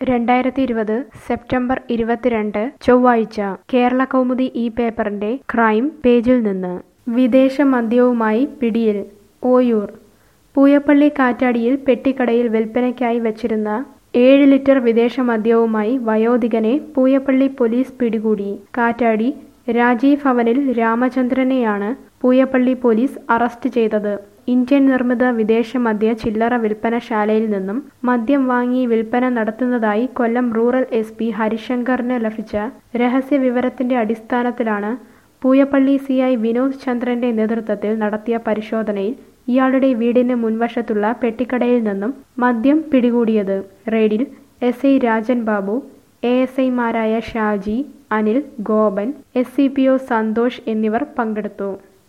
രണ്ടായിരത്തി ഇരുപത് സെപ്റ്റംബർ ഇരുപത്തിരണ്ട് ചൊവ്വാഴ്ച കേരള കൗമുദി ഈ പേപ്പറിന്റെ ക്രൈം പേജിൽ നിന്ന് വിദേശ മദ്യവുമായി പിടിയിൽ ഓയൂർ പൂയപ്പള്ളി കാറ്റാടിയിൽ പെട്ടിക്കടയിൽ വിൽപ്പനയ്ക്കായി വച്ചിരുന്ന ഏഴ് ലിറ്റർ വിദേശ മദ്യവുമായി വയോധികനെ പൂയപ്പള്ളി പോലീസ് പിടികൂടി കാറ്റാടി രാജീവ് ഭവനിൽ രാമചന്ദ്രനെയാണ് പൂയപ്പള്ളി പോലീസ് അറസ്റ്റ് ചെയ്തത് ഇന്ത്യൻ നിർമ്മിത വിദേശ മദ്യ ചില്ലറ വിൽപ്പനശാലയിൽ നിന്നും മദ്യം വാങ്ങി വിൽപ്പന നടത്തുന്നതായി കൊല്ലം റൂറൽ എസ് പി ഹരിശങ്കറിന് ലഭിച്ച രഹസ്യ വിവരത്തിന്റെ അടിസ്ഥാനത്തിലാണ് പൂയപ്പള്ളി സി ഐ വിനോദ് ചന്ദ്രന്റെ നേതൃത്വത്തിൽ നടത്തിയ പരിശോധനയിൽ ഇയാളുടെ വീടിന് മുൻവശത്തുള്ള പെട്ടിക്കടയിൽ നിന്നും മദ്യം പിടികൂടിയത് റെയ്ഡിൽ S I Rajan Babu A S ഐമാരായ Shaji Anil Gopan S C P O Santhosh എന്നിവർ പങ്കെടുത്തു